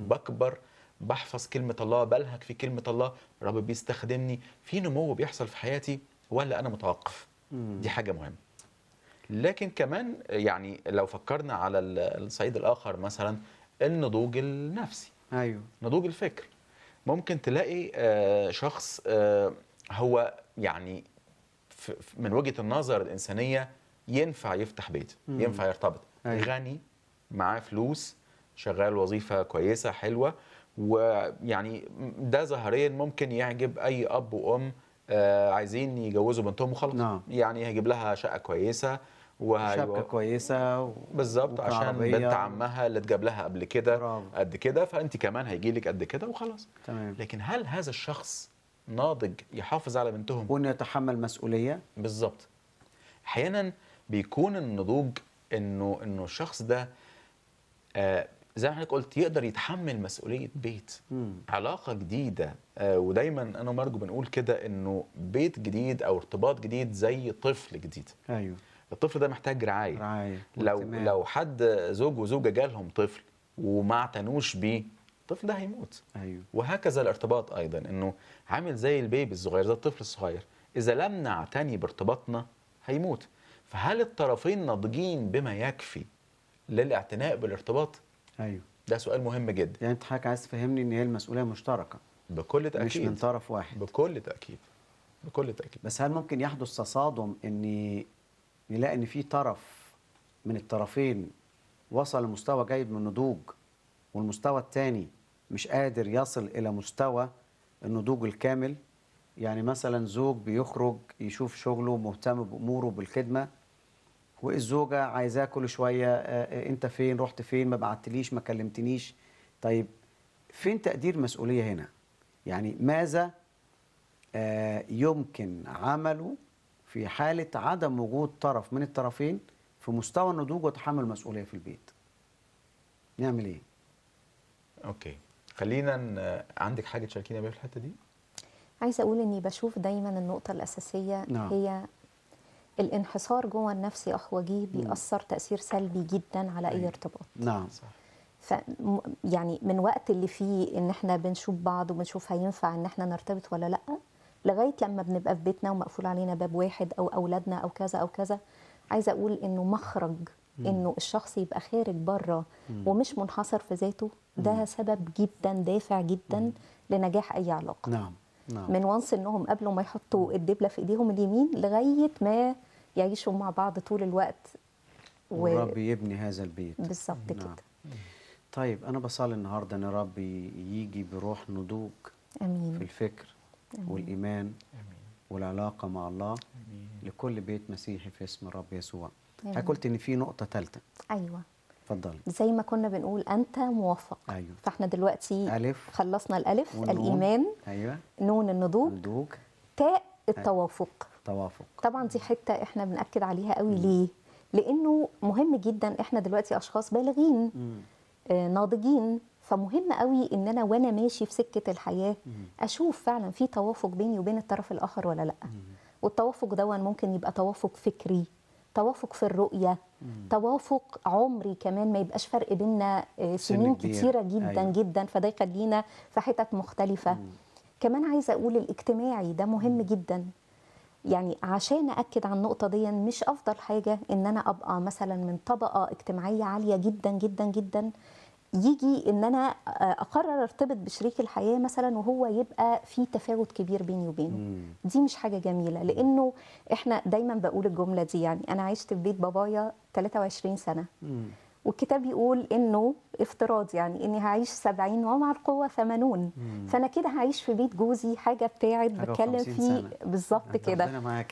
بكبر بحفظ كلمه الله بلهج في كلمه الله الرب بيستخدمني في نمو بيحصل في حياتي ولا انا متوقف دي حاجه مهمه لكن كمان يعني لو فكرنا على ال- الصعيد الاخر مثلا النضوج النفسي ايوه نضوج الفكر ممكن تلاقي آه، شخص آه، هو يعني ف- ف- من وجهة النظر الإنسانية ينفع يفتح بيت مم. ينفع يرتبط أيوة. غني معاه فلوس شغال وظيفة كويسة حلوة ويعني ده ظاهريا ممكن يعجب أي أب وأم آه، عايزين يجوزوا بنتهم وخلاص نعم. يعني هيجيب لها شقة كويسة وهي- شبكه كويسه و... بالظبط ممكن عشان عربية. بنت عمها اللي اتجاب لها قبل كده برافو. قد كده فانت كمان هيجي لك قد كده وخلاص تمام لكن هل هذا الشخص ناضج يحافظ على بنتهم وانه يتحمل مسؤوليه بالظبط احيانا بيكون النضوج انه انه الشخص ده آه زي ما حضرتك قلت يقدر يتحمل مسؤوليه بيت مم. علاقه جديده آه ودايما انا ومرجو بنقول كده انه بيت جديد او ارتباط جديد زي طفل جديد ايوه الطفل ده محتاج رعايه رعايه لو واهتمام. لو حد زوج وزوجه جالهم طفل وما اعتنوش بيه الطفل ده هيموت ايوه وهكذا الارتباط ايضا انه عامل زي البيبي الصغير زي الطفل الصغير اذا لم نعتني بارتباطنا هيموت فهل الطرفين ناضجين بما يكفي للاعتناء بالارتباط ايوه ده سؤال مهم جدا يعني انت حضرتك عايز تفهمني ان هي المسؤوليه مشتركه بكل مش تاكيد من طرف واحد بكل تاكيد بكل تاكيد بس هل ممكن يحدث تصادم ان نلاقي ان في طرف من الطرفين وصل لمستوى جيد من النضوج والمستوى الثاني مش قادر يصل الى مستوى النضوج الكامل يعني مثلا زوج بيخرج يشوف شغله مهتم باموره بالخدمه والزوجه عايزاه كل شويه آه، آه، انت فين رحت فين ما بعتليش ما كلمتنيش طيب فين تقدير مسؤوليه هنا يعني ماذا آه، يمكن عمله في حالة عدم وجود طرف من الطرفين في مستوى النضوج وتحمل المسؤولية في البيت نعمل ايه؟ اوكي خلينا ن... عندك حاجه تشاركينا بيها في الحته دي عايزه اقول اني بشوف دايما النقطه الاساسيه نعم. هي الانحصار جوه النفس يا اخ وجيه بيأثر تأثير سلبي جدا على اي أيوة. ارتباط نعم صح ف م- يعني من وقت اللي فيه ان احنا بنشوف بعض وبنشوف هينفع ان احنا نرتبط ولا لا لغايه لما بنبقى في بيتنا ومقفول علينا باب واحد او اولادنا او كذا او كذا عايزه اقول انه مخرج انه الشخص يبقى خارج بره ومش منحصر في ذاته ده سبب جدا دافع جدا لنجاح اي علاقه نعم نعم من وانس انهم قبل ما يحطوا الدبله في ايديهم اليمين لغايه ما يعيشوا مع بعض طول الوقت والرب يبني هذا البيت بالظبط نعم. كده طيب أنا بصلي النهاردة إن الرب يجي بروح نضوج في امين الفكر والإيمان امين والعلاقة مع الله امين لكل بيت مسيحي في اسم الرب يسوع آمين. حضرتك قلت إن في نقطة ثالثة ايوه اتفضلي زي ما كنا بنقول انت موفق أيوه فاحنا دلوقتي ألف خلصنا الالف والنون. الايمان أيوه نون النضوج نضوج تاء التوافق توافق طبعا دي حته احنا بناكد عليها قوي ليه لانه مهم جدا احنا دلوقتي اشخاص بالغين مم. آه، ناضجين فمهم قوي ان انا وانا ماشي في سكه الحياه اشوف فعلا في توافق بيني وبين الطرف الاخر ولا لا والتوافق ده ممكن يبقى توافق فكري توافق في الرؤيه توافق عمري كمان ما يبقاش فرق بيننا آه، سن سنين كبير. كتيره جدا أيوة. جدا فده يخلينا في حتت مختلفه كمان عايزه اقول الاجتماعي ده مهم جدا يعني عشان اكد على النقطه دي مش افضل حاجه ان انا ابقى مثلا من طبقه اجتماعيه عاليه جدا جدا جدا يجي ان انا اقرر ارتبط بشريك الحياه مثلا وهو يبقى في تفاوت كبير بيني وبينه مم. دي مش حاجه جميله لانه احنا دايما بقول الجمله دي يعني انا عشت في بيت بابايا 23 سنه مم. والكتاب يقول انه افتراض يعني اني هعيش 70 ومع القوه 80 فانا كده هعيش في بيت جوزي حاجه بتاعت حاجة بتكلم وخمسين فيه سنة. بالظبط كده ربنا معاك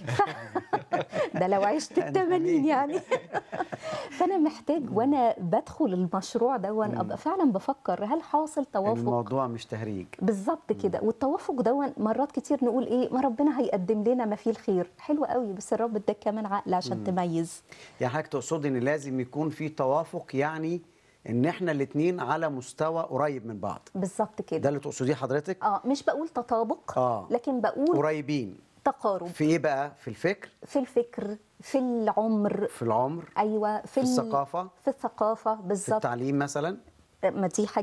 ده لو عشت ال 80 يعني فانا محتاج وانا بدخل المشروع ده ابقى فعلا بفكر هل حاصل توافق الموضوع مش تهريج بالظبط كده والتوافق ده مرات كتير نقول ايه ما ربنا هيقدم لنا ما فيه الخير حلو قوي بس الرب اداك كمان عقل عشان تميز يعني حضرتك تقصدي ان لازم يكون في توافق يعني ان احنا الاثنين على مستوى قريب من بعض بالظبط ده كده اللي تقصديه حضرتك اه مش بقول تطابق آه. لكن بقول قريبين تقارب في ايه بقى في الفكر في الفكر في العمر في العمر ايوه في, في ال- الثقافه في الثقافه في بالظبط التعليم مثلا ما دي حاجه